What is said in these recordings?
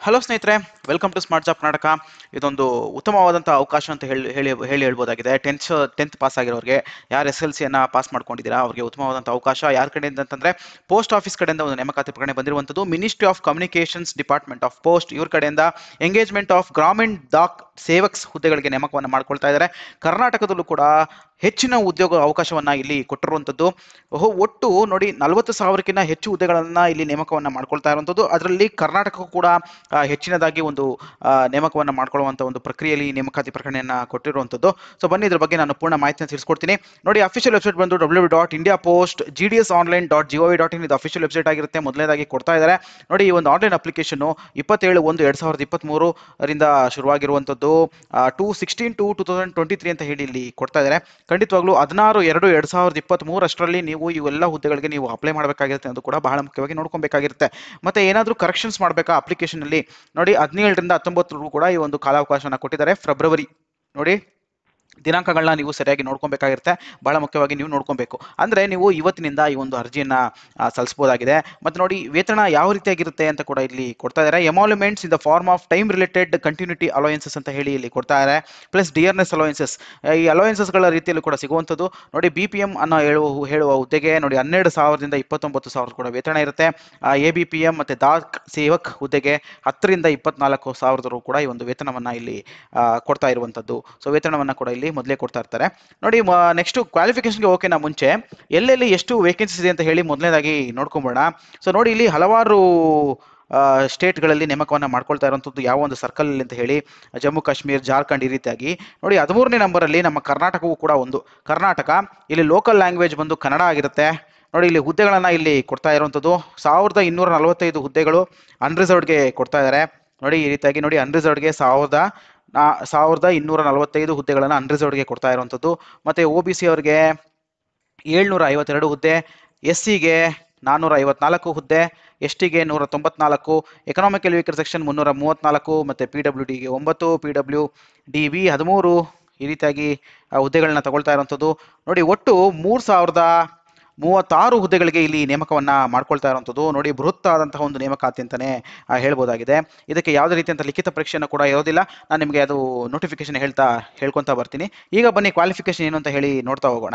hello ಸ್ನೇಹಿತರೆ welcome to smart job Karnataka ಇದೊಂದು ಉತ್ತಮವಾದಂಥ ಅವಕಾಶ ಅಂತ ಹೇಳಿ ಹೇಳಿ ಹೇಳಿ ಹೇಳ್ಬೋದಾಗಿದೆ ಟೆಂತ್ ಟೆಂತ್ ಪಾಸ್ ಆಗಿರೋರಿಗೆ ಯಾರು ಎಸ್ ಎಲ್ ಸಿಯನ್ನು ಪಾಸ್ ಮಾಡ್ಕೊಂಡಿದ್ದೀರಾ ಅವರಿಗೆ ಉತ್ತಮವಾದಂಥ ಅವಕಾಶ ಯಾರ ಕಡೆಯಿಂದ ಅಂತಂದರೆ ಪೋಸ್ಟ್ ಆಫೀಸ್ ಕಡೆಯಿಂದ ಒಂದು ನೇಮಕಾತಿ ಪ್ರಕರಣ ಬಂದಿರುವಂಥದ್ದು ministry of communications department of post ಇವ್ರ ಕಡೆಯಿಂದ ಎಂಗೇಜ್ಮೆಂಟ್ ಆಫ್ ಗ್ರಾಮೀಣ್ ಡಾಕ್ ಸೇವಕ್ಸ್ ಹುದ್ದೆಗಳಿಗೆ ನೇಮಕವನ್ನು ಮಾಡ್ಕೊಳ್ತಾ ಇದ್ದಾರೆ ಕರ್ನಾಟಕದಲ್ಲೂ ಕೂಡ ಹೆಚ್ಚಿನ ಉದ್ಯೋಗ ಅವಕಾಶವನ್ನ ಇಲ್ಲಿ ಕೊಟ್ಟಿರುವಂಥದ್ದು ಓಹೋ ಒಟ್ಟು ನೋಡಿ ನಲವತ್ತು ಸಾವಿರಕ್ಕಿಂತ ಹೆಚ್ಚು ಹುದ್ದೆಗಳನ್ನ ಇಲ್ಲಿ ನೇಮಕವನ್ನ ಮಾಡ್ಕೊಳ್ತಾ ಇರುವಂಥದ್ದು ಅದರಲ್ಲಿ ಕರ್ನಾಟಕಕ್ಕೂ ಕೂಡ ಆ, ಹೆಚ್ಚಿನದಾಗಿ ಒಂದು ಆ, ನೇಮಕವನ್ನ ಮಾಡ್ಕೊಳ್ಳುವಂಥ ಒಂದು ಪ್ರಕ್ರಿಯೆಯಲ್ಲಿ ಈ ನೇಮಕಾತಿ ಪ್ರಕಟಣೆಯನ್ನ ಕೊಟ್ಟಿರುವಂಥದ್ದು ಸೊ ಬನ್ನಿ ಇದ್ರ ಬಗ್ಗೆ ನಾನು ಪೂರ್ಣ ಮಾಹಿತಿಯನ್ನು ತಿಳಿಸ್ಕೊಡ್ತೀನಿ ನೋಡಿ ಅಫಿಷಿಯಲ್ ವೆಬ್ಸೈಟ್ ಬಂದು W dot India post G D S online dot G V dot in ಇದು ಅಫಿಷಿಯಲ್ ವೆಬ್ಸೈಟ್ ಆಗಿರುತ್ತೆ ಮೊದಲನೇದಾಗಿ ಕೊಡ್ತಾ ಇದ್ದಾರೆ ನೋಡಿ ಈ ಒಂದು ಆನ್ಲೈನ್ ಅಪ್ಲಿಕೇಶನ್ ಇಪ್ಪತ್ತೇಳು ಒಂದು ಎರಡ್ ಸಾವಿರದ ಇಪ್ಪತ್ತ್ಮೂರು ರಿಂದ ಶುರುವಾಗಿರುವಂಥದ್ದು two sixteen to two thousand twenty three ಅಂತ ಹೇಳಿ ಇಲ್ಲಿ ಕೊಡ್ತಾ ಇದ್ದಾರೆ ಖಂಡಿತವಾಗ್ಲೂ ಹದಿನಾರು ಎರಡು ಎರಡ್ ಸಾವಿರದ ಇಪ್ಪತ್ತ್ ಮೂರಷ್ಟರಲ್ಲಿ ನೀವು ಇವೆಲ್ಲ ಹುದ್ದೆಗಳಿಗೆ ನೀವು ಅಪ್ಲೈ ಮಾಡಬೇಕಾಗಿರುತ್ತೆ ಅದು ಕೂಡ ಬಹಳ ಮುಖ್ಯವಾಗಿ ನೋಡ್ಕೊಬೇಕಾಗಿರುತ್ತೆ ಮತ್ತೆ ಏನಾದರೂ ಕರೆಕ್ಷನ್ಸ್ ಮಾಡಬೇಕಾ ಅಪ್ಲಿಕೇಶನ್ ಅಲ್ಲಿ ನೋಡಿ ಹದಿನೇಳರಿಂದ ಹತ್ತೊಂಬತ್ತರವರೆಗೂ ಕೂಡ ಈ ಒಂದು ಕಾಲಾವಕಾಶನ ಕೊಟ್ಟಿದ್ದಾರೆ ಫೆಬ್ರವರಿ ನೋಡಿ ದಿನಾಂಕಗಳನ್ನ ನೀವು ಸರಿಯಾಗಿ ನೋಡ್ಕೊಬೇಕಾಗಿರುತ್ತೆ ಬಹಳ ಮುಖ್ಯವಾಗಿ ನೀವು ನೋಡ್ಕೊಬೇಕು ಅಂದ್ರೆ ನೀವು ಇವತ್ತಿನಿಂದ ಈ ಒಂದು ಅರ್ಜಿಯನ್ನ ಆ, ಸಲ್ಲಿಸಬಹುದಾಗಿದೆ ಮತ್ತೆ ನೋಡಿ ವೇತನ ಯಾವ ರೀತಿಯಾಗಿರುತ್ತೆ ಅಂತ ಕೂಡ ಇಲ್ಲಿ ಕೊಡ್ತಾ ಇದ್ದಾರೆ emoluments in the form of time related continuity allowances ಅಂತ ಹೇಳಿ ಇಲ್ಲಿ ಕೊಡ್ತಾ ಇದ್ದಾರೆ ಪ್ಲಸ್ ಡಿಯರ್ನೆಸ್ ಅಲೋಯನ್ಸಸ್ ಈ ಅಲೋಯನ್ಸಸ್ಗಳ ರೀತಿಯಲ್ಲೂ ಕೂಡ ಸಿಗುವಂಥದ್ದು ನೋಡಿ ಬಿ ಪಿ ಎಂ ಅನ್ನೋ ಹೇಳುವ ಹೇಳುವ ಹುದ್ದೆಗೆ ನೋಡಿ ಹನ್ನೆರಡು ಸಾವಿರದಿಂದ ಇಪ್ಪತ್ತೊಂಬತ್ತು ಸಾವಿರ ಕೂಡ ವೇತನ ಇರುತ್ತೆ ಎ ಬಿ ಪಿ ಎಂ ಮತ್ತೆ ದಾಕ್ ಸೇವಕ್ ಹುದ್ದೆಗೆ ಹತ್ತರಿಂದ ಇಪ್ಪತ್ನಾಲ್ಕು ಸಾವಿರದವರೆಗೂ ಕೂಡ ಈ ಒಂದು ವೇತನವನ್ನ ಇಲ್ಲಿ ಆ, ಕೊಡ್ತಾ ಇರುವಂಥದ್ದು ಸೊ ವೇತನವನ್ನ ಕೂಡ ಇಲ್ಲಿ ಮೊದಲೇ ಕೊಡ್ತಾ ಇರ್ತಾರೆ ನೋಡಿ ನೆಕ್ಸ್ಟ್ ಕ್ವಾಲಿಫಿಕೇಶನ್ಗೆ ಓಕೆನಾ ಮುಂಚೆ ಎಲ್ಲೆಲ್ಲಿ ಎಷ್ಟು ವೇಕೆನ್ಸೀಸ್ ಇದೆ ಅಂತ ಹೇಳಿ ಮೊದಲನೇದಾಗಿ ನೋಡ್ಕೊಂಬೋಣ ಸೊ ನೋಡಿ ಇಲ್ಲಿ ಹಲವಾರು ಸ್ಟೇಟ್ಗಳಲ್ಲಿ ನೇಮಕವನ್ನು ಮಾಡ್ಕೊಳ್ತಾ ಇರುವಂಥದ್ದು ಯಾವ ಒಂದು ಸರ್ಕಲ್ ಅಂತ ಹೇಳಿ ಜಮ್ಮು ಕಾಶ್ಮೀರ್ ಜಾರ್ಖಂಡ್ ಈ ರೀತಿಯಾಗಿ ನೋಡಿ ಹದಿಮೂರನೇ ನಂಬರಲ್ಲಿ ನಮ್ಮ ಕರ್ನಾಟಕವೂ ಕೂಡ ಒಂದು ಕರ್ನಾಟಕ ಇಲ್ಲಿ ಲೋಕಲ್ ಲ್ಯಾಂಗ್ವೇಜ್ ಬಂದು ಕನ್ನಡ ಆಗಿರುತ್ತೆ ನೋಡಿ ಇಲ್ಲಿ ಹುದ್ದೆಗಳನ್ನು ಇಲ್ಲಿ ಕೊಡ್ತಾ ಇರುವಂಥದ್ದು ಸಾವಿರದ ಇನ್ನೂರ ನಲವತ್ತೈದು ಹುದ್ದೆಗಳು ಅನ್ರಿಸರ್ವ್ಡ್ಗೆ ಕೊಡ್ತಾ ಇದ್ದಾರೆ ನೋಡಿ ಈ ರೀತಿಯಾಗಿ ನೋಡಿ ಅನ್ರಿಸರ್ವ್ಡ್ಗೆ ಸಾವಿರದ ನಾ ಸಾವಿರದ ಇನ್ನೂರ ನಲವತ್ತೈದು ಹುದ್ದೆಗಳನ್ನು ಅನ್ರಿಸರ್ವ್ಡ್ಗೆ ಕೊಡ್ತಾ ಇರುವಂಥದ್ದು ಮತ್ತು ಒ ಬಿ ಸಿ ಅವರಿಗೆ ಏಳ್ನೂರ ಐವತ್ತೆರಡು ಹುದ್ದೆ ಎಸ್ ಸಿಗೆ ನಾನ್ನೂರ ಐವತ್ನಾಲ್ಕು ಹುದ್ದೆ ಎಸ್ ಟಿಗೆ ನೂರ ತೊಂಬತ್ನಾಲ್ಕು ಎಕನಾಮಿಕಲ್ ವೀಕರ್ ಸೆಕ್ಷನ್ ಮುನ್ನೂರ ಮೂವತ್ನಾಲ್ಕು ಮತ್ತು ಪಿ ಡಬ್ಲ್ಯೂ ಡಿಗೆ ಒಂಬತ್ತು ಪಿ ಡಬ್ಲ್ಯೂ ಡಿ ವಿ ಹದಿಮೂರು ಈ ರೀತಿಯಾಗಿ ಆ, ಹುದ್ದೆಗಳನ್ನ ತಗೊಳ್ತಾ ಇರುವಂಥದ್ದು ನೋಡಿ ಒಟ್ಟು ಮೂರು ಸಾವಿರದ ಮೂವತ್ತಾರು ಹುದ್ದೆಗಳಿಗೆ ಇಲ್ಲಿ ನೇಮಕವನ್ನ ಮಾಡ್ಕೊಳ್ತಾ ಇರುವಂಥದ್ದು ನೋಡಿ ಬೃಹತ್ ಆದಂತಹ ಒಂದು ನೇಮಕಾತಿ ಅಂತಾನೆ ಆ, ಹೇಳ್ಬೋದಾಗಿದೆ ಇದಕ್ಕೆ ಯಾವುದೇ ರೀತಿಯಂತ ಲಿಖಿತ ಪರೀಕ್ಷೆಯನ್ನು ಕೂಡ ಇರೋದಿಲ್ಲ ನಾನು ನಿಮಗೆ ಅದು ನೋಟಿಫಿಕೇಶನ್ ಹೇಳ್ತಾ ಹೇಳ್ಕೊತಾ ಬರ್ತೀನಿ ಈಗ ಬನ್ನಿ ಕ್ವಾಲಿಫಿಕೇಶನ್ ಏನು ಅಂತ ಹೇಳಿ ನೋಡ್ತಾ ಹೋಗೋಣ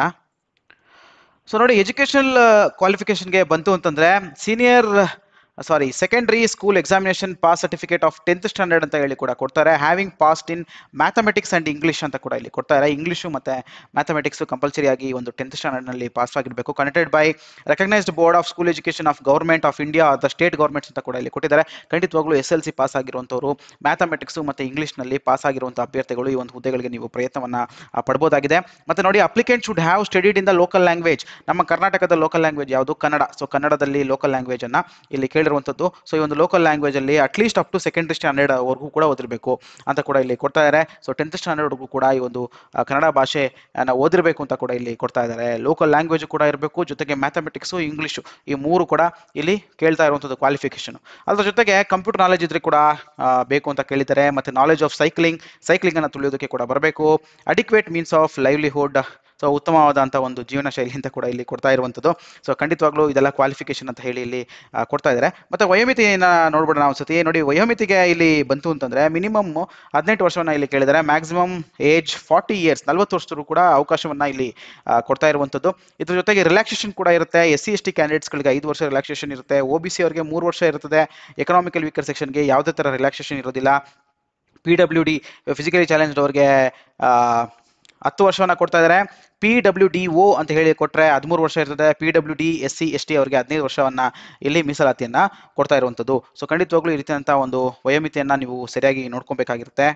ಸೊ ನೋಡಿ ಎಜುಕೇಷನಲ್ ಕ್ವಾಲಿಫಿಕೇಶನ್ಗೆ ಬಂತು ಅಂತಂದ್ರೆ senior sorry secondary school examination pass certificate of tenth standard ಅಂತ ಹೇಳಿ ಕೂಡ ಕೊಡ್ತಾರೆ having passed in mathematics and English ಅಂತ ಕೂಡ ಇಲ್ಲಿ ಕೊಡ್ತಾರೆ ಇಂಗ್ಲಿಷು ಮತ್ತೆ ಮ್ಯಾಥಮೆಟಿಕ್ಸ್ ಕಂಪಲ್ಸರಿ ಆಗಿ ಒಂದು ಟೆಂತ್ ಸ್ಟ್ಯಾಂಡರ್ಡ್ನಲ್ಲಿ ಪಾಸ್ ಆಗಿರಬೇಕು connected by recognised board of school education of government of India the state governments ಅಂತ ಕೂಡ ಇಲ್ಲಿ ಕೊಟ್ಟಿದ್ದಾರೆ ಖಂಡಿತವಾಗ್ಲೂ ಎಸ್ ಎಲ್ ಸಿ ಪಾಸ್ ಆಗಿರುವಂಥವ್ರು ಮ್ಯಾಥಮೆಟಿಕ್ಸ್ ಮತ್ತು ಇಂಗ್ಲಿಷ್ನಲ್ಲಿ ಪಾಸ್ ಆಗಿರುವಂಥ ಅಭ್ಯರ್ಥಿಗಳು ಈ ಒಂದು ಹುದ್ದೆಗಳಿಗೆ ನೀವು ಪ್ರಯತ್ನವನ್ನ ಆ, ಪಡ್ಬೋದಾಗಿದೆ ಮತ್ತೆ ನೋಡಿ applicant should have studied in the local language ನಮ್ಮ ಕರ್ನಾಟಕದ ಲೋಕಲ್ ಲ್ಯಾಂಗ್ವೇಜ್ ಯಾವುದು ಕನ್ನಡ ಸೊ ಕನ್ನಡದಲ್ಲಿ ಲೋಕಲ್ ಲ್ಯಾಂಗ್ವೇಜ್ ಅನ್ನ ಇಲ್ಲಿ ಕೇಳಿರುವಂಥದ್ದು ಸೊ ಈ ಒಂದು ಲೋಕಲ್ ಲ್ಯಾಂಗ್ವೇಜ್ ಅಲ್ಲಿ at least up to secondary standard ವರೆಗೂ ಕೂಡ ಓದಿರಬೇಕು ಅಂತ ಕೂಡ ಇಲ್ಲಿ ಕೊಡ್ತಾ ಇದ್ದಾರೆ ಸೊ ಟೆಂತ್ ಸ್ಟ್ಯಾಂಡರ್ಡ್ಗೂ ಕೂಡ ಈ ಒಂದು ಆ, ಕನ್ನಡ ಭಾಷೆ ಓದಿರಬೇಕು ಅಂತ ಕೂಡ ಇಲ್ಲಿ ಕೊಡ್ತಾ ಇದ್ದಾರೆ ಲೋಕಲ್ ಲ್ಯಾಂಗ್ವೇಜ್ ಕೂಡ ಇರಬೇಕು ಜೊತೆಗೆ ಮ್ಯಾಥಮೆಟಿಕ್ಸು ಇಂಗ್ಲಿಷು ಈ ಮೂರು ಕೂಡ ಇಲ್ಲಿ ಕೇಳ್ತಾ ಇರುವಂಥದ್ದು ಕ್ವಾಲಿಫಿಕೇಶನ್ ಅದ್ರ ಜೊತೆಗೆ ಕಂಪ್ಯೂಟರ್ ನಾಲೆಜ್ ಇದ್ರೆ ಕೂಡ ಆ, ಬೇಕು ಅಂತ ಕೇಳಿದ್ದಾರೆ ಮತ್ತೆ ನಾಲೆಜ್ ಆಫ್ ಸೈಕ್ಲಿಂಗ್ ಸೈಕ್ಲಿಂಗ್ ಅನ್ನು ತುಳಿಯೋದಕ್ಕೆ ಕೂಡ ಬರಬೇಕು adequate means of livelihood so ಉತ್ತಮವಾದಂಥ ಒಂದು ಜೀವನ ಶೈಲಿ ಅಂತ ಕೂಡ ಇಲ್ಲಿ ಕೊಡ್ತಾ ಇರುವಂಥದ್ದು ಸೊ ಖಂಡಿತವಾಗ್ಲೂ ಇದೆಲ್ಲ ಕ್ವಾಲಿಫಿಕೇಶನ್ ಅಂತ ಹೇಳಿ ಇಲ್ಲಿ ಆ, ಕೊಡ್ತಾ ಇದ್ದಾರೆ ಮತ್ತೆ ವಯೋಮಿತಿಯನ್ನ ನೋಡ್ಬಿಡೋಣ ಒಂದ್ಸತಿ ನೋಡಿ ವಯೋಮಿತಿಗೆ ಇಲ್ಲಿ ಬಂತು ಅಂತಂದ್ರೆ ಮಿನಿಮಮ್ ಹದಿನೆಂಟು ವರ್ಷವನ್ನ ಇಲ್ಲಿ ಕೇಳಿದ್ದಾರೆ ಮ್ಯಾಕ್ಸಿಮಮ್ ಏಜ್ ಫಾರ್ಟಿ ಇಯರ್ಸ್ ನಲ್ವತ್ತು ವರ್ಷದವರು ಕೂಡ ಅವಕಾಶವನ್ನ ಇಲ್ಲಿ ಆ, ಕೊಡ್ತಾ ಇರುವಂಥದ್ದು ಇದ್ರ ಜೊತೆಗೆ ರಿಲ್ಯಾಕ್ಸೇಷನ್ ಕೂಡ ಇರುತ್ತೆ ಎಸ್ ಸಿ ಎಸ್ ಟಿ ಕ್ಯಾಂಡಿಡೇಟ್ಸ್ಗಳಿಗೆ ಐದು ವರ್ಷ ರಿಲ್ಯಾಕ್ಸೇಷನ್ ಇರುತ್ತೆ ಒ ಬಿ ಸಿ ಅವರಿಗೆ ಮೂರು ವರ್ಷ ಇರ್ತದೆ ಎಕನಾಮಿಕಲ್ ವೀಕರ್ ಸೆಕ್ಷನ್ಗೆ ಯಾವುದೇ ಥರ ರಿಲ್ಯಾಕ್ಸೇಷನ್ ಇರೋದಿಲ್ಲ P W D physically challenged ಅವ್ರಿಗೆ ಆ, ಹತ್ತು ವರ್ಷವನ್ನ ಕೊಡ್ತಾ ಇದ್ದಾರೆ ಪಿ ಡಬ್ಲ್ಯೂ ಡಿ ಒ ಅಂತ ಹೇಳಿ ಕೊಟ್ಟರೆ ಹದಿಮೂರು ವರ್ಷ ಇರ್ತದೆ P W D S C S T ಅವರಿಗೆ ಹದಿನೈದು ವರ್ಷವನ್ನ ಇಲ್ಲಿ ಮೀಸಲಾತಿಯನ್ನ ಕೊಡ್ತಾ ಇರುವಂಥದ್ದು ಸೊ ಖಂಡಿತವಾಗ್ಲೂ ಈ ರೀತಿಯಾದಂಥ ಒಂದು ವಯೋಮಿತಿಯನ್ನ ನೀವು ಸರಿಯಾಗಿ ನೋಡ್ಕೊಬೇಕಾಗಿರುತ್ತೆ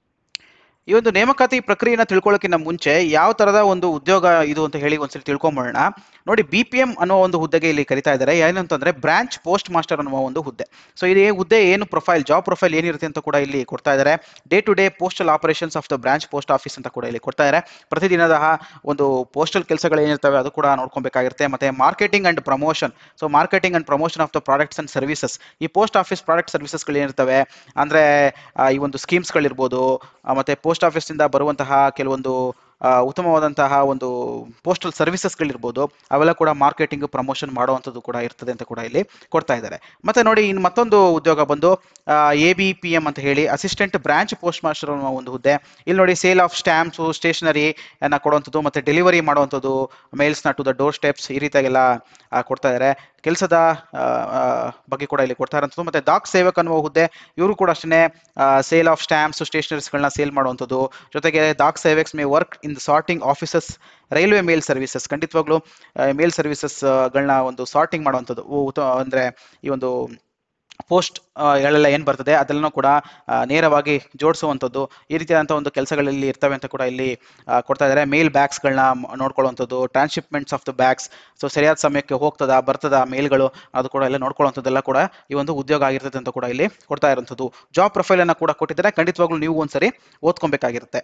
ಈ ಒಂದು ನೇಮಕಾತಿ ಪ್ರಕ್ರಿಯೆನ ತಿಳ್ಕೊಳ್ಳೋಕ್ಕಿಂತ ಮುಂಚೆ ಯಾವ ತರದ ಒಂದು ಉದ್ಯೋಗ ಇದು ಅಂತ ಹೇಳಿ ಒಂದ್ಸರಿ ತಿಳ್ಕೊಂಬೋಣ ನೋಡಿ ಬಿ ಪಿ ಎಂ ಅನ್ನೋ ಒಂದು ಹುದ್ದೆಗೆ ಇಲ್ಲಿ ಕರಿತಾ ಇದ್ದಾರೆ ಏನು ಅಂತಂದ್ರೆ ಬ್ರಾಂಚ್ ಪೋಸ್ಟ್ ಮಾಸ್ಟರ್ ಅನ್ನುವ ಒಂದು ಹುದ್ದೆ ಸೊ ಇದು ಹುದ್ದೆ ಏನು ಪ್ರೊಫೈಲ್ ಜಾಬ್ ಪ್ರೊಫೈಲ್ ಏನಿರುತ್ತೆ ಅಂತ ಕೂಡ ಇಲ್ಲಿ ಕೊಡ್ತಾ ಇದ್ದಾರೆ day to day postal operations of the branch post office ಅಂತ ಕೂಡ ಇಲ್ಲಿ ಕೊಡ್ತಾ ಇದ್ದಾರೆ ಪ್ರತಿದಿನದ ಒಂದು ಪೋಸ್ಟಲ್ ಕೆಲಸಗಳು ಏನಿರ್ತವೆ ಅದು ಕೂಡ ನೋಡ್ಕೊಬೇಕಾಗಿರುತ್ತೆ ಮತ್ತೆ marketing and promotion so marketing and promotion of the products and services ಈ ಪೋಸ್ಟ್ ಆಫೀಸ್ ಪ್ರಾಡಕ್ಟ್ ಸರ್ವಿಸಸ್ಗಳು ಏನಿರ್ತವೆ ಅಂದ್ರೆ ಆ, ಈ ಒಂದು ಸ್ಕೀಮ್ಸ್ಗಳಿರ್ಬೋದು ಆ, ಮತ್ತೆ ಪೋಸ್ಟ್ ಆಫೀಸಿಂದ ಬರುವಂತಹ ಕೆಲವೊಂದು ಆ, ಉತ್ತಮವಾದಂತಹ ಒಂದು ಪೋಸ್ಟಲ್ ಸರ್ವಿಸಸ್ಗಳಿರ್ಬೋದು ಅವೆಲ್ಲ ಕೂಡ ಮಾರ್ಕೆಟಿಂಗ್ ಪ್ರಮೋಷನ್ ಮಾಡುವಂಥದ್ದು ಕೂಡ ಇರ್ತದೆ ಅಂತ ಕೂಡ ಇಲ್ಲಿ ಕೊಡ್ತಾ ಇದ್ದಾರೆ ಮತ್ತೆ ನೋಡಿ ಇನ್ನು ಮತ್ತೊಂದು ಉದ್ಯೋಗ ಬಂದು ಎ ಬಿ ಪಿ ಎಂ ಅಂತ ಹೇಳಿ ಅಸಿಸ್ಟೆಂಟ್ ಬ್ರಾಂಚ್ ಪೋಸ್ಟ್ ಮಾಸ್ಟರ್ ಅನ್ನೋ ಒಂದು ಹುದ್ದೆ ಇಲ್ಲಿ ನೋಡಿ ಸೇಲ್ ಆಫ್ ಸ್ಟ್ಯಾಂಪ್ಸು ಸ್ಟೇಷನರಿ ಅನ್ನ ಕೊಡುವಂಥದ್ದು ಮತ್ತೆ ಡೆಲಿವರಿ ಮಾಡುವಂಥದ್ದು ಮೇಲ್ಸ್ನ ಟು ದ ಡೋರ್ ಸ್ಟೆಪ್ಸ್ ಈ ರೀತಿಯಾಗೆಲ್ಲ ಆ, ಕೊಡ್ತಾ ಇದ್ದಾರೆ ಕೆಲಸದ ಆ, ಆ, ಬಗ್ಗೆ ಕೂಡ ಇಲ್ಲಿ ಕೊಡ್ತಾ ಇರೋಂಥದ್ದು ಮತ್ತೆ ಡಾಕ್ ಸೇವಕ್ ಅನ್ನುವ ಹುದ್ದೆ ಇವರು ಕೂಡ ಅಷ್ಟೇ ಸೇಲ್ ಆಫ್ ಸ್ಟ್ಯಾಂಪ್ಸ್ ಸ್ಟೇಷನರೀಸ್ಗಳನ್ನ ಸೇಲ್ ಮಾಡುವಂಥದ್ದು ಜೊತೆಗೆ Dak Sevaks may work in the sorting offices railway mail services ಖಂಡಿತವಾಗ್ಲೂ ಮೇಲ್ ಸರ್ವಿಸಸ್ಗಳನ್ನ ಒಂದು ಸಾರ್ಟಿಂಗ್ ಮಾಡುವಂಥದ್ದು ಉ- ಉತ್ತ- ಅಂದ್ರೆ ಈ ಒಂದು ಪೋಸ್ಟ್ ಗಳೆಲ್ಲ ಏನು ಬರ್ತದೆ ಅದೆಲ್ಲನೂ ಕೂಡ ಆ, ನೇರವಾಗಿ ಜೋಡಿಸುವಂಥದ್ದು ಈ ರೀತಿಯಾದಂಥ ಒಂದು ಕೆಲಸಗಳಲ್ಲಿ ಇರ್ತವೆ ಅಂತ ಕೂಡ ಇಲ್ಲಿ ಆ, ಕೊಡ್ತಾ ಇದ್ದಾರೆ ಮೇಲ್ ಬ್ಯಾಗ್ಸ್ಗಳನ್ನ ನೋಡ್ಕೊಳ್ಳುವಂಥದ್ದು transhipments of the bags so ಸರಿಯಾದ ಸಮಯಕ್ಕೆ ಹೋಗ್ತದ ಬರ್ತದ ಮೇಲ್ಗಳು ಅದು ಕೂಡ ಎಲ್ಲ ನೋಡ್ಕೊಳ್ಳುವಂಥದ್ದೆಲ್ಲ ಕೂಡ ಈ ಒಂದು ಉದ್ಯೋಗ ಆಗಿರ್ತದೆ ಅಂತ ಕೂಡ ಇಲ್ಲಿ ಕೊಡ್ತಾ ಇರುವಂಥದ್ದು ಜಾಬ್ ಪ್ರೊಫೈಲ್ ಅನ್ನ ಕೂಡ ಕೊಟ್ಟಿದ್ದಾರೆ ಖಂಡಿತವಾಗ್ಲೂ ನೀವು ಒಂದ್ಸರಿ ಓದ್ಕೊಬೇಕಾಗಿರುತ್ತೆ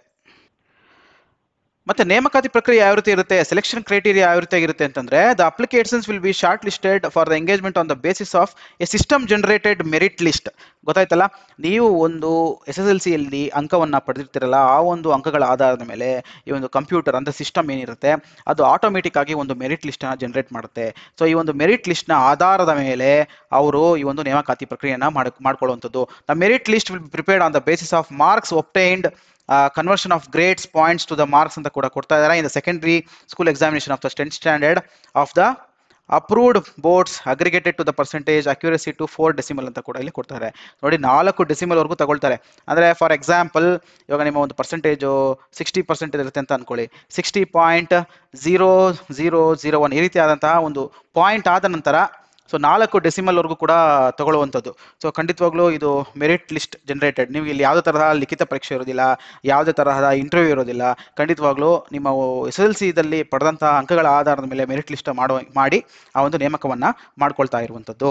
ಮತ್ತೆ ನೇಮಕಾತಿ ಪ್ರಕ್ರಿಯೆ ಯಾವ ರೀತಿ ಇರುತ್ತೆ ಸೆಲೆಕ್ಷನ್ ಕ್ರೈಟೀರಿಯಾ ಯಾವ ರೀತಿ ಆಗಿರುತ್ತೆ ಅಂತಂದ್ರೆ the applications will be shortlisted for the engagement on the basis of a system generated merit list ಗೊತ್ತಾಯ್ತಲ್ಲ ನೀವು ಒಂದು ಎಸ್ ಎಸ್ ಎಲ್ ಸಿಯಲ್ಲಿ ಅಂಕವನ್ನ ಪಡೆದಿರ್ತೀರಲ್ಲ ಆ ಒಂದು ಅಂಕಗಳ ಆಧಾರದ ಮೇಲೆ ಈ ಒಂದು ಕಂಪ್ಯೂಟರ್ ಅಂದ್ರೆ ಸಿಸ್ಟಮ್ ಏನಿರುತ್ತೆ ಅದು ಆಟೋಮೆಟಿಕ್ ಆಗಿ ಒಂದು ಮೆರಿಟ್ ಲಿಸ್ಟ್ ಅನ್ನ ಜನರೇಟ್ ಮಾಡುತ್ತೆ ಸೊ ಈ ಒಂದು ಮೆರಿಟ್ ಲಿಸ್ಟ್ ನ ಆಧಾರದ ಮೇಲೆ ಅವರು ಈ ಒಂದು ನೇಮಕಾತಿ ಪ್ರಕ್ರಿಯೆಯನ್ನ ಮಾಡ್ ಮಾಡ್ಕೊಳ್ಳುವಂಥದ್ದು the merit list will prepared on the basis of marks obtained conversion of grades points to the marks ಅಂತ ಕೂಡ ಕೊಡ್ತಾ ಇದ್ದಾರೆ in the secondary school examination of the tenth standard of the approved boards aggregated to the percentage accuracy to four decimal ಅಂತ ಕೂಡ ಇಲ್ಲಿ ಕೊಡ್ತಾರೆ ನೋಡಿ ನಾಲ್ಕು ಡೆಸಿಮಲ್ ವರೆಗೂ ತಗೊಳ್ತಾರೆ ಅಂದರೆ ಫಾರ್ ಎಕ್ಸಾಂಪಲ್ ಇವಾಗ ನಿಮ್ಮ ಒಂದು ಪರ್ಸೆಂಟೇಜು ಸಿಕ್ಸ್ಟಿ ಪರ್ಸೆಂಟ್ ಇರುತ್ತೆ ಅಂತ ಅನ್ಕೊಳ್ಳಿ sixty point zero zero zero one ಈ ರೀತಿಯಾದಂತಹ ಒಂದು ಪಾಯಿಂಟ್ ಆದ ನಂತರ ಸೊ ನಾಲ್ಕು ಡೆಸಿಮಲ್ ವರೆಗೂ ಕೂಡ ತಗೊಳ್ಳುವಂಥದ್ದು ಸೊ ಖಂಡಿತವಾಗ್ಲೂ ಇದು ಮೆರಿಟ್ ಲಿಸ್ಟ್ ಜನರೇಟೆಡ್ ನೀವು ಇಲ್ಲಿ ಯಾವುದೇ ತರಹ ಲಿಖಿತ ಪರೀಕ್ಷೆ ಇರೋದಿಲ್ಲ ಯಾವುದೇ ತರಹದ ಇಂಟರ್ವ್ಯೂ ಇರೋದಿಲ್ಲ ಖಂಡಿತವಾಗ್ಲೂ ನಿಮ್ಮ ಎಸ್ ಎಲ್ ಸಿದಲ್ಲಿ ಪಡೆದಂತಹ ಅಂಕಗಳ ಆಧಾರದ ಮೇಲೆ ಮೆರಿಟ್ ಲಿಸ್ಟ್ ಮಾಡೋ ಮಾಡಿ ಆ ಒಂದು ನೇಮಕವನ್ನ ಮಾಡ್ಕೊಳ್ತಾ ಇರುವಂಥದ್ದು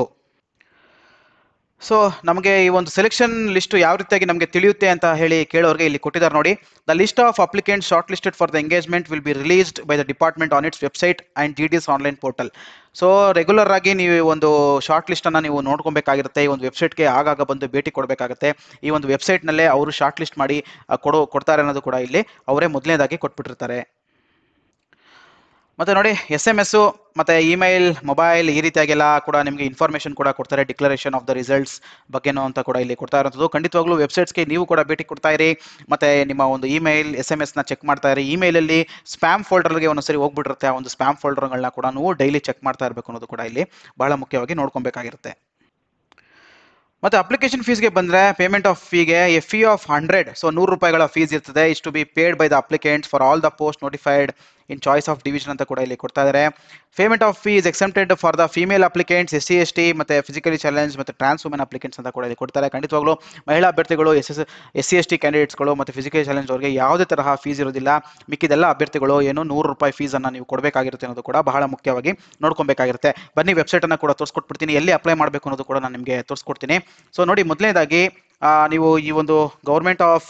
ಸೊ ನಮಗೆ ಈ ಒಂದು ಸೆಲೆಕ್ಷನ್ ಲಿಸ್ಟ್ ಯಾವ ರೀತಿಯಾಗಿ ನಮಗೆ ತಿಳಿಯುತ್ತೆ ಅಂತ ಹೇಳಿ ಕೇಳೋರಿಗೆ ಇಲ್ಲಿ ಕೊಟ್ಟಿದ್ದಾರೆ ನೋಡಿ the list of applicant shortlisted for the engagement will be released by the department on its website and G D S online portal so regular ಆಗಿ ನೀವು ಈ ಒಂದು ಶಾರ್ಟ್ ಲಿಸ್ಟ್ ಅನ್ನ ನೀವು ನೋಡ್ಕೊಬೇಕಾಗಿರುತ್ತೆ ಈ ಒಂದು ವೆಬ್ಸೈಟ್ಗೆ ಆಗಾಗ ಬಂದು ಭೇಟಿ ಕೊಡಬೇಕಾಗುತ್ತೆ ಈ ಒಂದು ವೆಬ್ಸೈಟ್ನಲ್ಲೇ ಅವರು ಶಾರ್ಟ್ ಲಿಸ್ಟ್ ಮಾಡಿ ಆ, ಕೊಡೋ ಕೊಡ್ತಾರೆ ಅನ್ನೋದು ಕೂಡ ಇಲ್ಲಿ ಅವರೇ ಮೊದಲನೇದಾಗಿ ಕೊಟ್ಬಿಟ್ಟಿರ್ತಾರೆ ಮತ್ತೆ ನೋಡಿ ಎಸ್ ಎಮ್ ಎಸ್ ಮತ್ತೆ ಇಮೇಲ್ ಮೊಬೈಲ್ ಈ ರೀತಿಯಾಗೆಲ್ಲ ಕೂಡ ನಿಮಗೆ ಇನ್ಫಾರ್ಮೇಶನ್ ಕೂಡ ಕೊಡ್ತಾರೆ ಡಿಕ್ಲರೇಷನ್ ಆಫ್ ದ ರಿಸಲ್ಟ್ಸ್ ಬಗ್ಗೆನೂ ಅಂತ ಕೂಡ ಇಲ್ಲಿ ಕೊಡ್ತಾ ಇರೋಂಥದ್ದು ಖಂಡಿತವಾಗ್ಲೂ ವೆಬ್ಸೈಟ್ಸ್ಗೆ ನೀವು ಕೂಡ ಭೇಟಿ ಕೊಡ್ತಾ ಇರಿ ಮತ್ತೆ ನಿಮ್ಮ ಒಂದು ಇಮೇಲ್ ಎಸ್ ಎಮ್ ಎಸ್ನ ಚೆಕ್ ಮಾಡ್ತಾ ಇರಿ ಇಮೇಲಲ್ಲಿ ಸ್ಪ್ಯಾಮ್ ಫೋಲ್ಡರ್ಗೆ ಒಂದೊಂದ್ಸರಿ ಹೋಗ್ಬಿಟ್ಟಿರುತ್ತೆ ಆ ಒಂದು ಸ್ಪ್ಯಾಮ್ ಫೋಲ್ಡರ್ಗಳನ್ನ ಕೂಡ ನೀವು ಡೈಲಿ ಚೆಕ್ ಮಾಡ್ತಾ ಇರಬೇಕು ಅನ್ನೋದು ಕೂಡ ಇಲ್ಲಿ ಬಹಳ ಮುಖ್ಯವಾಗಿ ನೋಡ್ಕೊಬೇಕಾಗಿರುತ್ತೆ ಮತ್ತೆ ಅಪ್ಲಿಕೇಶನ್ ಫೀಸ್ಗೆ ಬಂದ್ರೆ ಪೇಮೆಂಟ್ ಆಫ್ ಫೀಗೆ a fee of hundred so ನೂರು ರೂಪಾಯಿಗಳ ಫೀಸ್ ಇರ್ತದೆ is to be paid by the applicants for all the post notified in choice of division ಅಂತ ಕೂಡ ಇಲ್ಲಿ ಕೊಡ್ತಾ ಇದ್ದಾರೆ payment of fees excepted for the female applicants S C S T ಮತ್ತೆ physically challenge ಮತ್ತೆ trans women applicants ಅಂತ ಕೂಡ ಇಲ್ಲಿ ಕೊಡ್ತಾರೆ ಖಂಡಿತವಾಗ್ಲೂ ಮಹಿಳಾ ಅಭ್ಯರ್ಥಿಗಳು S S S C S T ಕ್ಯಾಂಡಿಡೇಟ್ಸ್ಗಳು ಮತ್ತೆ ಫಿಸಿಕಲಿ ಚಾಲೆಂಜ್ ಅವರಿಗೆ ಯಾವುದೇ ತರಹ ಫೀಸ್ ಇರೋದಿಲ್ಲ ಮಿಕ್ಕಿದೆಲ್ಲ ಅಭ್ಯರ್ಥಿಗಳು ಏನು ನೂರು ರೂಪಾಯಿ ಫೀಸ್ ಅನ್ನ ನೀವು ಕೊಡಬೇಕಾಗಿರುತ್ತೆ ಅನ್ನೋದು ಕೂಡ ಬಹಳ ಮುಖ್ಯವಾಗಿ ನೋಡ್ಕೊಬೇಕಾಗಿರುತ್ತೆ ಬನ್ನಿ ವೆಬ್ಸೈಟ್ ಅನ್ನ ಕೂಡ ತೋರಿಸ್ಕೊಟ್ಬಿಡ್ತೀನಿ ಎಲ್ಲಿ ಅಪ್ಲೈ ಮಾಡಬೇಕು ಅನ್ನೋದು ಕೂಡ ನಾನು ನಿಮಗೆ ತೋರಿಸ್ಕೊಡ್ತೀನಿ ಸೊ ನೋಡಿ ಮೊದಲನೇದಾಗಿ ನೀವು ಈ ಒಂದು ಗೌರ್ಮೆಂಟ್ ಆಫ್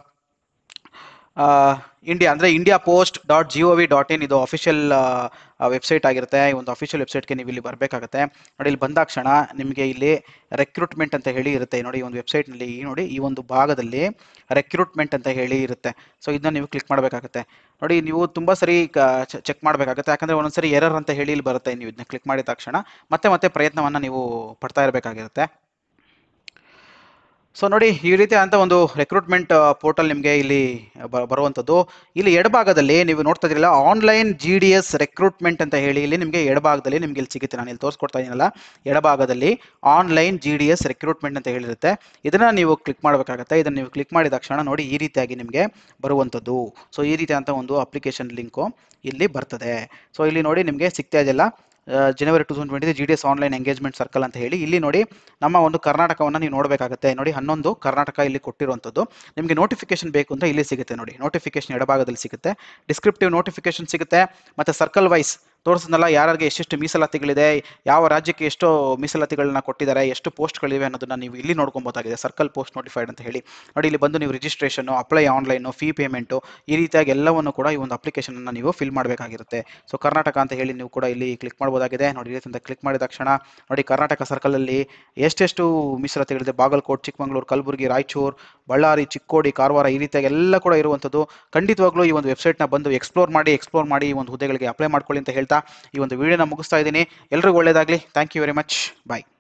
ಇಂಡಿಯಾ ಅಂದರೆ India post dot G O V dot in ಇದು ಅಫಿಷಿಯಲ್ ವೆಬ್ಸೈಟ್ ಆಗಿರುತ್ತೆ ಈ ಒಂದು ಅಫಿಷಿಯಲ್ ವೆಬ್ಸೈಟ್ಗೆ ನೀವು ಇಲ್ಲಿ ಬರಬೇಕಾಗುತ್ತೆ ನೋಡಿ ಇಲ್ಲಿ ಬಂದಾಕ್ಷಣ ನಿಮಗೆ ಇಲ್ಲಿ ರೆಕ್ರೂಟ್ಮೆಂಟ್ ಅಂತ ಹೇಳಿ ಇರುತ್ತೆ ನೋಡಿ ಈ ಒಂದು ವೆಬ್ಸೈಟ್ನಲ್ಲಿ ನೋಡಿ ಈ ಒಂದು ಭಾಗದಲ್ಲಿ ರೆಕ್ರೂಟ್ಮೆಂಟ್ ಅಂತ ಹೇಳಿ ಇರುತ್ತೆ ಸೊ ಇದನ್ನ ನೀವು ಕ್ಲಿಕ್ ಮಾಡಬೇಕಾಗುತ್ತೆ ನೋಡಿ ನೀವು ತುಂಬ ಸರಿ ಚೆಕ್ ಮಾಡಬೇಕಾಗುತ್ತೆ ಯಾಕಂದರೆ ಒಂದೊಂದ್ಸರಿ ಎರರ್ ಅಂತ ಹೇಳಿ ಇಲ್ಲಿ ಬರುತ್ತೆ ನೀವು ಇದನ್ನ ಕ್ಲಿಕ್ ಮಾಡಿದ ತಕ್ಷಣ ಮತ್ತೆ ಮತ್ತೆ ಪ್ರಯತ್ನವನ್ನು ನೀವು ಪಡ್ತಾ ಇರಬೇಕಾಗಿರುತ್ತೆ ಸೊ ನೋಡಿ ಈ ರೀತಿ ಅಂತ ಒಂದು ರೆಕ್ರೂಟ್ಮೆಂಟ್ ಪೋರ್ಟಲ್ ನಿಮಗೆ ಇಲ್ಲಿ ಬ- ಬರುವಂಥದ್ದು ಇಲ್ಲಿ ಎಡಭಾಗದಲ್ಲಿ ನೀವು ನೋಡ್ತಾ ಇದ್ದೀರಲ್ಲ online G D S recruitment ಅಂತ ಹೇಳಿ ಇಲ್ಲಿ ನಿಮಗೆ ಎಡಭಾಗದಲ್ಲಿ ನಿಮ್ಗೆ ಇಲ್ಲಿ ಸಿಗುತ್ತೆ ನಾನು ಇಲ್ಲಿ ತೋರಿಸ್ಕೊಡ್ತಾ ಇದ್ದೀನಲ್ಲ ಎಡಭಾಗದಲ್ಲಿ online G D S recruitment ಅಂತ ಹೇಳಿರುತ್ತೆ ಇದನ್ನ ನೀವು ಕ್ಲಿಕ್ ಮಾಡಬೇಕಾಗತ್ತೆ ಇದನ್ನ ನೀವು ಕ್ಲಿಕ್ ಮಾಡಿದ ತಕ್ಷಣ ನೋಡಿ ಈ ರೀತಿಯಾಗಿ ನಿಮಗೆ ಬರುವಂಥದ್ದು ಸೊ ಈ ರೀತಿ ಅಂತ ಒಂದು ಅಪ್ಲಿಕೇಶನ್ ಲಿಂಕು ಇಲ್ಲಿ ಬರ್ತದೆ ಸೊ ಇಲ್ಲಿ ನೋಡಿ ನಿಮಗೆ ಸಿಗ್ತಾ ಇದೆಯಲ್ಲ January two thousand twenty G D S online engagement circle ಅಂತ ಹೇಳಿ ಇಲ್ಲಿ ನೋಡಿ ನಮ್ಮ ಒಂದು ಕರ್ನಾಟಕವನ್ನು ನೀವು ನೋಡಬೇಕಾಗುತ್ತೆ ನೋಡಿ ಹನ್ನೊಂದು ಕರ್ನಾಟಕ ಇಲ್ಲಿ ಕೊಟ್ಟಿರುವಂಥದ್ದು ನಿಮಗೆ ನೋಟಿಫಿಕೇಶನ್ ಬೇಕು ಅಂತ ಇಲ್ಲಿ ಸಿಗುತ್ತೆ ನೋಡಿ ನೋಟಿಫಿಕೇಶನ್ ಎಡಭಾಗದಲ್ಲಿ ಸಿಗುತ್ತೆ ಡಿಸ್ಕ್ರಿಪ್ಟಿವ್ ನೋಟಿಫಿಕೇಶನ್ ಸಿಗುತ್ತೆ ಮತ್ತು ಸರ್ಕಲ್ ವೈಸ್ ತೋರಿಸಿದ್ನಲ್ಲ ಯಾರಿಗೆ ಎಷ್ಟೆಷ್ಟು ಮೀಸಲಾತಿಗಳಿದೆ ಯಾವ ರಾಜ್ಯಕ್ಕೆ ಎಷ್ಟು ಮೀಸಲಾತಿಗಳನ್ನ ಕೊಟ್ಟಿದ್ದಾರೆ ಎಷ್ಟು ಪೋಸ್ಟ್ಗಳಿವೆ ಅನ್ನೋದನ್ನ ನೀವು ಇಲ್ಲಿ ನೋಡ್ಕೊಬೋದಾಗಿದೆ ಸರ್ಕಲ್ ಪೋಸ್ಟ್ ನೋಟಿಫೈಡ್ ಅಂತ ಹೇಳಿ ನೋಡಿ ಇಲ್ಲಿ ಬಂದು ನೀವು registration apply online fee payment ಈ ರೀತಿಯಾಗಿ ಎಲ್ಲವನ್ನು ಕೂಡ ಈ ಒಂದು ಅಪ್ಲಿಕೇಶನನ್ನು ನೀವು ಫಿಲ್ ಮಾಡಬೇಕಾಗಿರುತ್ತೆ ಸೊ ಕರ್ನಾಟಕ ಅಂತ ಹೇಳಿ ನೀವು ಕೂಡ ಇಲ್ಲಿ ಕ್ಲಿಕ್ ಮಾಡ್ಬೋದಾಗಿದೆ ನೋಡಿ ಈ ರೀತಿಯಿಂದ ಕ್ಲಿಕ್ ಮಾಡಿದ ತಕ್ಷಣ ನೋಡಿ ಕರ್ನಾಟಕ ಸರ್ಕಲಲ್ಲಿ ಎಷ್ಟೆಷ್ಟು ಮೀಸಲಾತಿಗಳಿದೆ ಬಾಗಲಕೋಟ್ ಚಿಕ್ಕಮಗಳೂರು ಕಲಬುರಗಿ ರಾಯಚೂರು ಬಳ್ಳಾರಿ ಚಿಕ್ಕೋಡಿ ಕಾರವಾರ ಈ ರೀತಿಯಾಗಿ ಎಲ್ಲ ಕೂಡ ಇರುವಂಥದ್ದು ಖಂಡಿತವಾಗ್ಲೂ ಈ ಒಂದು ವೆಬ್ಸೈಟ್ನ ಬಂದು ಎಕ್ಸ್ಪ್ಲೋರ್ ಮಾಡಿ ಎಕ್ಸ್ಪ್ಲೋರ್ ಮಾಡಿ ಈ ಒಂದು ಹುದ್ದೆಗಳಿಗೆ ಅಪ್ಲೈ ಮಾಡ್ಕೊಳ್ಳಿ ಅಂತ ಹೇಳ್ತಾ ಈ ಒಂದು ವಿಡಿಯೋನ ಮುಗಿಸ್ತಾ ಇದ್ದೀನಿ ಎಲ್ರಿಗೂ ಒಳ್ಳೆಯದಾಗಲಿ thank you very much bye